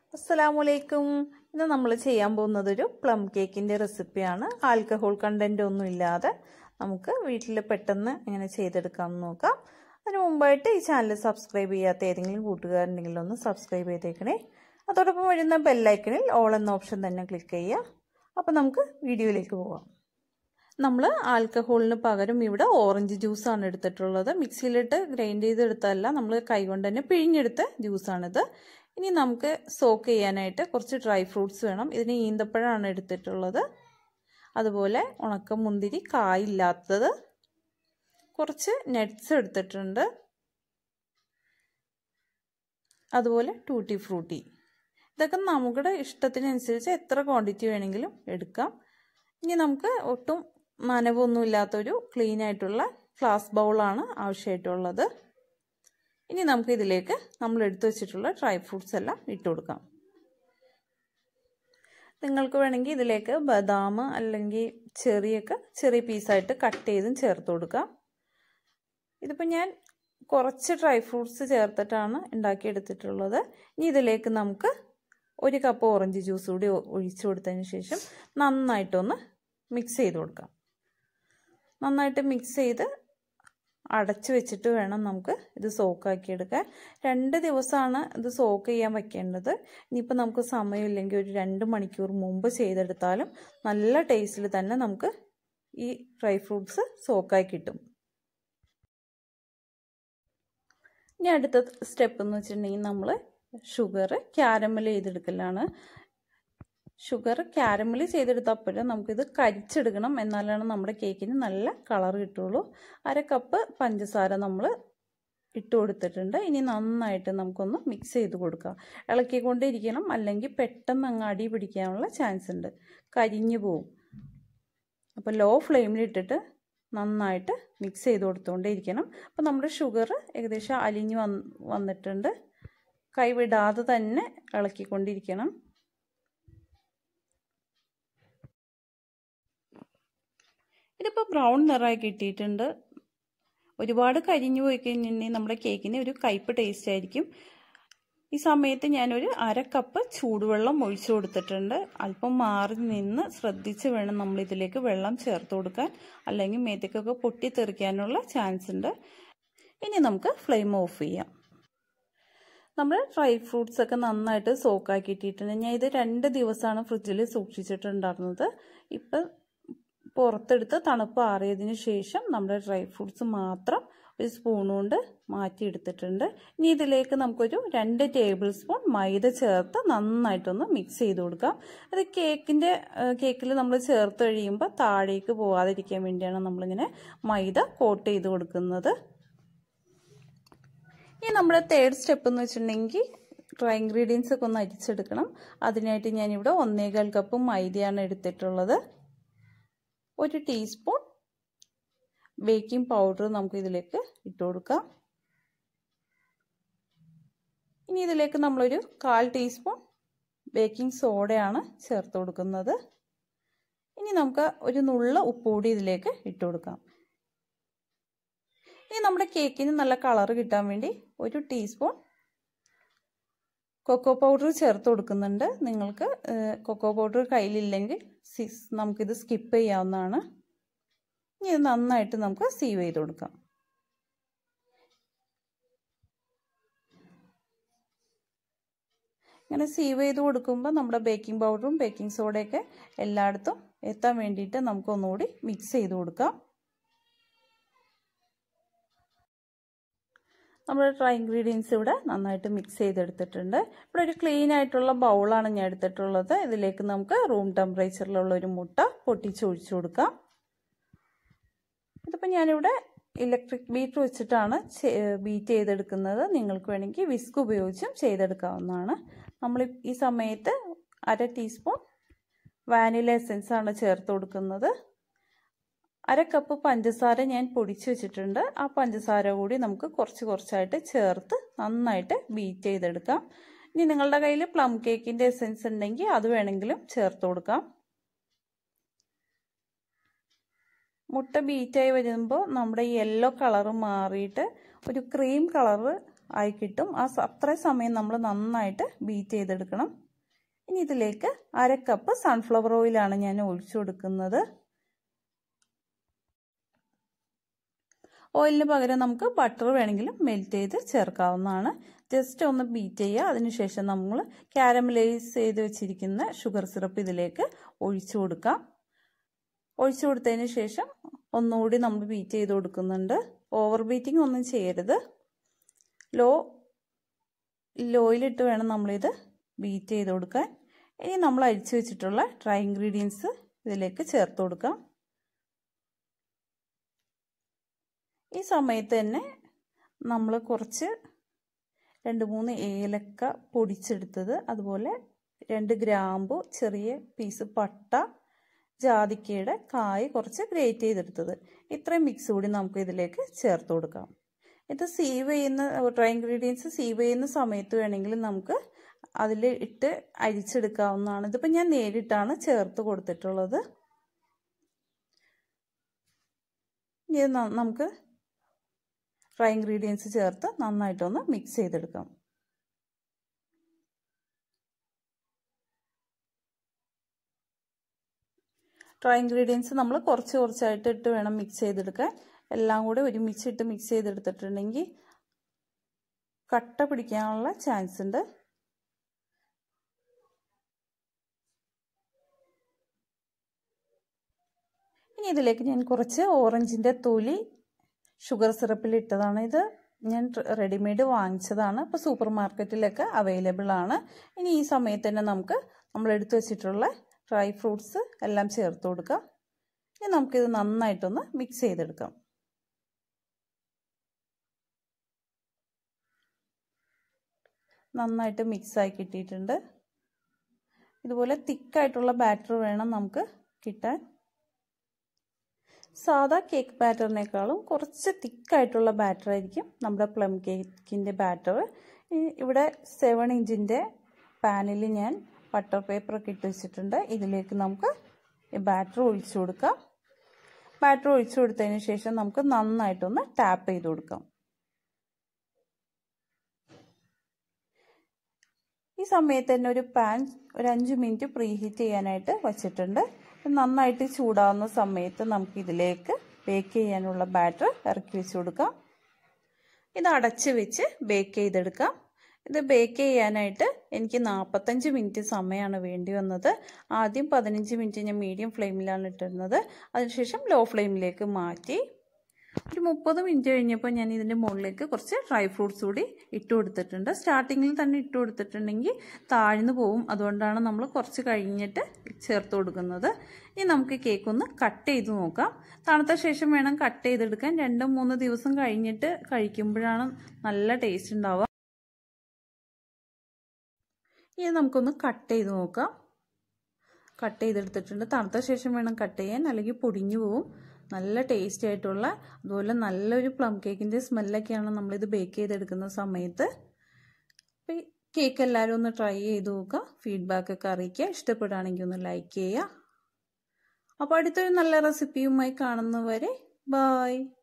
അസ്സലാമലൈക്കും ഇന്ന് നമ്മൾ ചെയ്യാൻ പോകുന്നത് ഒരു പ്ലം കേക്കിൻ്റെ റെസിപ്പിയാണ് ആൽക്കഹോൾ കണ്ടൻ്റ് ഒന്നും ഇല്ലാതെ നമുക്ക് വീട്ടിൽ പെട്ടെന്ന് എങ്ങനെ ചെയ്തെടുക്കാമെന്ന് നോക്കാം അതിന് മുമ്പായിട്ട് ഈ ചാനൽ സബ്സ്ക്രൈബ് ചെയ്യാത്ത ഏതെങ്കിലും കൂട്ടുകാരുണ്ടെങ്കിൽ ഒന്ന് സബ്സ്ക്രൈബ് ചെയ്തേക്കണേ അതോടൊപ്പം വരുന്ന ബെല്ലൈക്കണിൽ ഓൾ എന്ന ഓപ്ഷൻ തന്നെ ക്ലിക്ക് ചെയ്യുക അപ്പോൾ നമുക്ക് വീഡിയോയിലേക്ക് പോകാം നമ്മൾ ആൽക്കഹോളിന് പകരം ഇവിടെ ഓറഞ്ച് ജ്യൂസാണ് എടുത്തിട്ടുള്ളത് മിക്സിയിലിട്ട് ഗ്രൈൻഡ് ചെയ്തെടുത്തല്ല നമ്മൾ കൈകൊണ്ട് തന്നെ പിഴിഞ്ഞെടുത്ത ജ്യൂസാണിത് ഇനി നമുക്ക് സോക്ക് ചെയ്യാനായിട്ട് കുറച്ച് ഡ്രൈ ഫ്രൂട്ട്സ് വേണം ഇതിന് ഈന്തപ്പഴമാണ് എടുത്തിട്ടുള്ളത് അതുപോലെ ഉണക്ക മുന്തിരി കായില്ലാത്തത് കുറച്ച് നട്ട്സ് എടുത്തിട്ടുണ്ട് അതുപോലെ ടൂട്ടി ഫ്രൂട്ടി ഇതൊക്കെ നമ്മുടെ ഇഷ്ടത്തിനനുസരിച്ച് എത്ര ക്വാണ്ടിറ്റി വേണമെങ്കിലും എടുക്കാം ഇനി നമുക്ക് ഒട്ടും നനവൊന്നും ഇല്ലാത്തൊരു ക്ലീൻ ആയിട്ടുള്ള ഗ്ലാസ് ബൗളാണ് ആവശ്യമായിട്ടുള്ളത് ഇനി നമുക്ക് ഇതിലേക്ക് നമ്മൾ എടുത്തു വെച്ചിട്ടുള്ള ഡ്രൈ ഫ്രൂട്ട്സ് എല്ലാം ഇട്ട് കൊടുക്കാം നിങ്ങൾക്ക് വേണമെങ്കിൽ ഇതിലേക്ക് ബദാം അല്ലെങ്കിൽ ചെറിയൊക്കെ ചെറിയ പീസായിട്ട് കട്ട് ചെയ്തും ചേർത്ത് കൊടുക്കാം ഇതിപ്പോൾ ഞാൻ കുറച്ച് ഡ്രൈ ഫ്രൂട്ട്സ് ചേർത്തിട്ടാണ് ഉണ്ടാക്കിയെടുത്തിട്ടുള്ളത് ഇനി ഇതിലേക്ക് നമുക്ക് ഒരു കപ്പ് ഓറഞ്ച് ജ്യൂസ് കൂടി ഒഴിച്ചു കൊടുത്തതിന് ശേഷം നന്നായിട്ടൊന്ന് മിക്സ് ചെയ്ത് കൊടുക്കാം നന്നായിട്ട് മിക്സ് ചെയ്ത് അടച്ച് വെച്ചിട്ട് വേണം നമുക്ക് ഇത് സോക്കാക്കി എടുക്കാൻ രണ്ട് ദിവസമാണ് ഇത് സോക്ക് ചെയ്യാൻ വയ്ക്കേണ്ടത് ഇനിയിപ്പോൾ നമുക്ക് സമയമില്ലെങ്കിൽ ഒരു രണ്ട് മണിക്കൂർ മുമ്പ് ചെയ്തെടുത്താലും നല്ല ടേസ്റ്റിൽ തന്നെ നമുക്ക് ഈ ഡ്രൈ ഫ്രൂട്ട്സ് സോക്കായി കിട്ടും ഇനി അടുത്ത സ്റ്റെപ്പ് എന്ന് വെച്ചിട്ടുണ്ടെങ്കിൽ നമ്മൾ ഷുഗർ ക്യാരമൽ ചെയ്തെടുക്കലാണ് ഷുഗർ ക്യാരമൽ ചെയ്തെടുത്തപ്പോഴും നമുക്കിത് കരിച്ചെടുക്കണം എന്നാലാണ് നമ്മുടെ കേക്കിന് നല്ല കളർ കിട്ടുള്ളൂ അര കപ്പ് പഞ്ചസാര നമ്മൾ ഇട്ട് കൊടുത്തിട്ടുണ്ട് ഇനി നന്നായിട്ട് നമുക്കൊന്ന് മിക്സ് ചെയ്ത് കൊടുക്കാം ഇളക്കിക്കൊണ്ടിരിക്കണം അല്ലെങ്കിൽ പെട്ടെന്ന് അങ്ങ് അടി പിടിക്കാനുള്ള ചാൻസ് ഉണ്ട് കരിഞ്ഞു പോവും അപ്പോൾ ലോ ഫ്ലെയിമിൽ ഇട്ടിട്ട് നന്നായിട്ട് മിക്സ് ചെയ്ത് കൊടുത്തുകൊണ്ടേ ഇരിക്കണം അപ്പോൾ നമ്മുടെ ഷുഗർ ഏകദേശം അലിഞ്ഞ് വന്ന് വന്നിട്ടുണ്ട് കൈവിടാതെ തന്നെ ഇളക്കിക്കൊണ്ടിരിക്കണം ഇതിപ്പോൾ ബ്രൗൺ നിറമായി കിട്ടിയിട്ടുണ്ട് ഒരുപാട് കരിഞ്ഞു പോയി കഴിഞ്ഞിട്ടുണ്ടെങ്കിൽ നമ്മുടെ കേക്കിന് ഒരു കയ്പ് ടേസ്റ്റ് ആയിരിക്കും ഈ സമയത്ത് ഞാനൊരു അര കപ്പ് ചൂടുവെള്ളം ഒഴിച്ചു കൊടുത്തിട്ടുണ്ട് അല്പം മാറി നിന്ന് ശ്രദ്ധിച്ച് വേണം നമ്മൾ ഇതിലേക്ക് വെള്ളം ചേർത്ത് കൊടുക്കാൻ അല്ലെങ്കിൽ മേത്തേക്കൊക്കെ പൊട്ടിത്തെറിക്കാനുള്ള ചാൻസ് ഉണ്ട് ഇനി നമുക്ക് ഫ്ലെയിം ഓഫ് ചെയ്യാം നമ്മൾ ഡ്രൈ ഫ്രൂട്ട്സ് ഒക്കെ നന്നായിട്ട് സോക്കാക്കിയിട്ടിട്ടുണ്ട് ഞാൻ ഇത് രണ്ട് ദിവസമാണ് ഫ്രിഡ്ജിൽ സൂക്ഷിച്ചിട്ടുണ്ടായിരുന്നത് ഇപ്പം പുറത്തെടുത്ത് തണുപ്പ് ആറിയതിന് ശേഷം നമ്മുടെ ഡ്രൈ ഫ്രൂട്ട്സ് മാത്രം ഒരു സ്പൂൺ കൊണ്ട് മാറ്റിയെടുത്തിട്ടുണ്ട് ഇനി ഇതിലേക്ക് നമുക്കൊരു രണ്ട് ടേബിൾ സ്പൂൺ മൈദ ചേർത്ത് നന്നായിട്ടൊന്ന് മിക്സ് ചെയ്ത് കൊടുക്കാം അത് കേക്കിൻ്റെ കേക്കിൽ നമ്മൾ ചേർത്ത് കഴിയുമ്പോൾ താഴേക്ക് പോകാതിരിക്കാൻ വേണ്ടിയാണ് നമ്മളിങ്ങനെ മൈദ കോട്ട് ചെയ്ത് കൊടുക്കുന്നത് ഇനി നമ്മുടെ തേർഡ് സ്റ്റെപ്പ് എന്ന് വെച്ചിട്ടുണ്ടെങ്കിൽ ഡ്രൈ ഇൻഗ്രീഡിയൻസ് ഒക്കെ ഒന്ന് അരിച്ചെടുക്കണം അതിനായിട്ട് ഞാനിവിടെ ഒന്നേകാൽ കപ്പ് മൈദയാണ് എടുത്തിട്ടുള്ളത് ഒരു ടീസ്പൂൺ ബേക്കിംഗ് പൗഡർ നമുക്ക് ഇതിലേക്ക് ഇട്ട് കൊടുക്കാം ഇനി ഇതിലേക്ക് നമ്മളൊരു കാൽ ടീസ്പൂൺ ബേക്കിംഗ് സോഡയാണ് ചേർത്ത് കൊടുക്കുന്നത് ഇനി നമുക്ക് ഒരു നുള്ള ഉപ്പ് കൂടി ഇതിലേക്ക് ഇട്ട് കൊടുക്കാം ഇനി നമ്മുടെ കേക്കിന് നല്ല കളർ കിട്ടാൻ വേണ്ടി ഒരു ടീസ്പൂൺ കൊക്കോ പൗഡർ ചേർത്ത് കൊടുക്കുന്നുണ്ട് നിങ്ങൾക്ക് കൊക്കോ പൗഡർ കയ്യിലില്ലെങ്കിൽ നമുക്കിത് സ്കിപ്പ് ചെയ്യാവുന്നതാണ് ഇനി ഇത് നന്നായിട്ട് നമുക്ക് സീവ് ചെയ്ത് കൊടുക്കാം ഇങ്ങനെ സീവ് ചെയ്ത് കൊടുക്കുമ്പോൾ നമ്മുടെ ബേക്കിംഗ് പൗഡറും ബേക്കിംഗ് സോഡയൊക്കെ എല്ലായിടത്തും എത്താൻ വേണ്ടിയിട്ട് നമുക്ക് ഒന്നുകൂടി മിക്സ് ചെയ്ത് കൊടുക്കാം നമ്മൾ ഡ്രൈ ഇൻഗ്രീഡിയൻസ് ഇവിടെ നന്നായിട്ട് മിക്സ് ചെയ്തെടുത്തിട്ടുണ്ട് ഇവിടെ ഒരു ക്ലീൻ ആയിട്ടുള്ള ബൗളാണ് ഞാൻ എടുത്തിട്ടുള്ളത് ഇതിലേക്ക് നമുക്ക് റൂം ടെമ്പറേച്ചറിലുള്ള ഒരു മുട്ട പൊട്ടിച്ചൊഴിച്ചു കൊടുക്കാം ഇതിപ്പോൾ ഞാനിവിടെ ഇലക്ട്രിക് ബീറ്റർ വെച്ചിട്ടാണ് ബീറ്റ് ചെയ്തെടുക്കുന്നത് നിങ്ങൾക്ക് വേണമെങ്കിൽ വിസ്ക് ഉപയോഗിച്ചും ചെയ്തെടുക്കാവുന്നതാണ് നമ്മൾ ഈ സമയത്ത് അര ടീസ്പൂൺ വാനില എസൻസ് ആണ് ചേർത്ത് കൊടുക്കുന്നത് അര കപ്പ് പഞ്ചസാര ഞാൻ പൊടിച്ചു വെച്ചിട്ടുണ്ട് ആ പഞ്ചസാര കൂടി നമുക്ക് കുറച്ച് കുറച്ചായിട്ട് ചേർത്ത് നന്നായിട്ട് ബീറ്റ് ചെയ്തെടുക്കാം ഇനി നിങ്ങളുടെ കയ്യിൽ പ്ലം കേക്കിൻ്റെ എസൻസ് ഉണ്ടെങ്കിൽ അത് വേണമെങ്കിലും ചേർത്ത് കൊടുക്കാം മുട്ട ബീറ്റായി വരുമ്പോൾ നമ്മുടെ യെല്ലോ കളറ് മാറിയിട്ട് ഒരു ക്രീം കളറ് ആയി കിട്ടും ആ അത്രയും സമയം നമ്മൾ നന്നായിട്ട് ബീറ്റ് ചെയ്തെടുക്കണം ഇനി ഇതിലേക്ക് അര കപ്പ് സൺഫ്ലവർ ഓയിലാണ് ഞാൻ ഒഴിച്ചു കൊടുക്കുന്നത് ഓയിലിന് പകരം നമുക്ക് ബട്ടർ വേണമെങ്കിലും മെൽറ്റ് ചെയ്ത് ചേർക്കാവുന്നതാണ് ജസ്റ്റ് ഒന്ന് ബീറ്റ് ചെയ്യുക അതിനുശേഷം നമ്മൾ കാരമലൈസ് ചെയ്ത് വെച്ചിരിക്കുന്ന ഷുഗർ സിറപ്പ് ഇതിലേക്ക് ഒഴിച്ചു കൊടുക്കാം ഒഴിച്ചു കൊടുത്തതിന് ശേഷം ഒന്നുകൂടി നമ്മൾ ബീറ്റ് ചെയ്ത് കൊടുക്കുന്നുണ്ട് ഓവർ ബീറ്റിംഗ് ഒന്നും ചെയ്യരുത് ലോ ലോയിലിട്ട് വേണം നമ്മളിത് ബീറ്റ് ചെയ്ത് കൊടുക്കാൻ ഇനി നമ്മൾ അരിച്ചു വെച്ചിട്ടുള്ള ഡ്രൈ ഇൻഗ്രീഡിയൻസ് ഇതിലേക്ക് ചേർത്ത് കൊടുക്കാം ഈ സമയത്ത് തന്നെ നമ്മൾ കുറച്ച് രണ്ട് മൂന്ന് ഏലക്ക പൊടിച്ചെടുത്തത് അതുപോലെ രണ്ട് ഗ്രാമ്പു ചെറിയ പീസ് പട്ട ജാതിക്കയുടെ കായ് കുറച്ച് ഗ്രേറ്റ് ചെയ്തെടുത്തത് ഇത്രയും മിക്സ് കൂടി നമുക്ക് ഇതിലേക്ക് ചേർത്ത് കൊടുക്കാം ഇത് സീവ് ചെയ്യുന്ന ഡ്രൈ ഇൻഗ്രീഡിയൻസ് സീവ് ചെയ്യുന്ന സമയത്ത് വേണമെങ്കിൽ നമുക്ക് അതിൽ ഇട്ട് അരിച്ചെടുക്കാവുന്നതാണ് ഇതിപ്പോൾ ഞാൻ നേരിട്ടാണ് ചേർത്ത് കൊടുത്തിട്ടുള്ളത് ഇത് നമുക്ക് ഡ്രൈ ഇൻഗ്രീഡിയൻസ് ചേർത്ത് നന്നായിട്ടൊന്ന് മിക്സ് ചെയ്തെടുക്കാം ഡ്രൈ ഇൻഗ്രീഡിയൻസ് നമ്മൾ കുറച്ച് കുറച്ചായിട്ട് ഇട്ട് വേണം മിക്സ് ചെയ്തെടുക്കാൻ എല്ലാം കൂടെ ഒരുമിച്ചിട്ട് മിക്സ് ചെയ്തെടുത്തിട്ടുണ്ടെങ്കിൽ കട്ട പിടിക്കാനുള്ള ചാൻസ് ഉണ്ട് ഇനി ഇതിലേക്ക് ഞാൻ കുറച്ച് ഓറഞ്ചിൻ്റെ തൊലി ഷുഗർ സിറപ്പിൽ ഇട്ടതാണ് ഇത് ഞാൻ റെഡിമെയ്ഡ് വാങ്ങിച്ചതാണ് ഇപ്പോൾ സൂപ്പർ മാർക്കറ്റിലൊക്കെ അവൈലബിൾ ആണ് ഇനി ഈ സമയത്ത് തന്നെ നമുക്ക് നമ്മൾ എടുത്തു വെച്ചിട്ടുള്ള ഡ്രൈ ഫ്രൂട്ട്സ് എല്ലാം ചേർത്ത് കൊടുക്കാം ഇനി നമുക്കിത് നന്നായിട്ടൊന്ന് മിക്സ് ചെയ്തെടുക്കാം നന്നായിട്ട് മിക്സായി കിട്ടിയിട്ടുണ്ട് ഇതുപോലെ തിക്കായിട്ടുള്ള ബാറ്റർ വേണം നമുക്ക് കിട്ടാൻ സാധാ കേക്ക് ബാറ്ററിനേക്കാളും കുറച്ച് തിക്കായിട്ടുള്ള ബാറ്റർ ആയിരിക്കും നമ്മുടെ പ്ലം കേക്കിൻ്റെ ബാറ്റർ ഇവിടെ സെവൻ ഇഞ്ചിൻ്റെ പാനിൽ ഞാൻ ബട്ടർ പേപ്പറൊക്കെ ഇട്ട് വെച്ചിട്ടുണ്ട് ഇതിലേക്ക് നമുക്ക് ബാറ്റർ ഒഴിച്ചു കൊടുക്കാം ബാറ്റർ ഒഴിച്ചു കൊടുത്തതിന് ശേഷം നമുക്ക് നന്നായിട്ടൊന്ന് ടാപ്പ് ചെയ്ത് കൊടുക്കാം ഈ സമയത്ത് തന്നെ ഒരു പാൻ ഒരു അഞ്ച് മിനിറ്റ് പ്രീ ഹീറ്റ് ചെയ്യാനായിട്ട് വച്ചിട്ടുണ്ട് നന്നായിട്ട് ചൂടാവുന്ന സമയത്ത് നമുക്ക് ഇതിലേക്ക് ബേക്ക് ചെയ്യാനുള്ള ബാറ്റർ ഇറക്കി വെച്ച് കൊടുക്കാം ഇത് അടച്ച് വെച്ച് ബേക്ക് ചെയ്തെടുക്കാം ഇത് ബേക്ക് ചെയ്യാനായിട്ട് എനിക്ക് നാൽപ്പത്തഞ്ച് മിനിറ്റ് സമയമാണ് വേണ്ടി വന്നത് ആദ്യം പതിനഞ്ച് മിനിറ്റ് ഞാൻ മീഡിയം ഫ്ലെയിമിലാണ് ഇട്ടിരുന്നത് അതിനുശേഷം ലോ ഫ്ലെയിമിലേക്ക് മാറ്റി ഒരു മുപ്പത് മിനിറ്റ് കഴിഞ്ഞപ്പോൾ ഞാൻ ഇതിൻ്റെ മുകളിലേക്ക് കുറച്ച് ഡ്രൈ ഫ്രൂട്ട്സ് കൂടി ഇട്ട് കൊടുത്തിട്ടുണ്ട് സ്റ്റാർട്ടിങ്ങിൽ തന്നെ ഇട്ട് കൊടുത്തിട്ടുണ്ടെങ്കിൽ താഴ്ന്നു പോവും അതുകൊണ്ടാണ് നമ്മൾ കുറച്ച് കഴിഞ്ഞിട്ട് ചേർത്ത് കൊടുക്കുന്നത് ഇനി നമുക്ക് കേക്ക് ഒന്ന് കട്ട് ചെയ്ത് നോക്കാം തണുത്ത ശേഷം വേണം കട്ട് ചെയ്തെടുക്കാൻ രണ്ടോ മൂന്നോ ദിവസം കഴിഞ്ഞിട്ട് കഴിക്കുമ്പോഴാണ് നല്ല ടേസ്റ്റ് ഉണ്ടാവുക ഇനി നമുക്കൊന്ന് കട്ട് ചെയ്ത് നോക്കാം കട്ട് ചെയ്തെടുത്തിട്ടുണ്ട് തണുത്ത ശേഷം വേണം കട്ട് ചെയ്യാൻ അല്ലെങ്കിൽ പൊടിഞ്ഞു പോവും നല്ല ടേസ്റ്റി ആയിട്ടുള്ള അതുപോലെ നല്ലൊരു പ്ലം കേക്കിൻ്റെ സ്മെല്ലൊക്കെയാണ് നമ്മളിത് ബേക്ക് ചെയ്തെടുക്കുന്ന സമയത്ത് അപ്പോൾ ഈ കേക്ക് എല്ലാവരും ഒന്ന് ട്രൈ ചെയ്ത് നോക്കുക ഫീഡ്ബാക്കൊക്കെ അറിയിക്കുക ഇഷ്ടപ്പെടുകയാണെങ്കിൽ ഒന്ന് ലൈക്ക് ചെയ്യുക അപ്പോൾ അടുത്തൊരു നല്ല റെസിപ്പിയുമായി കാണുന്നവരെ ബായ്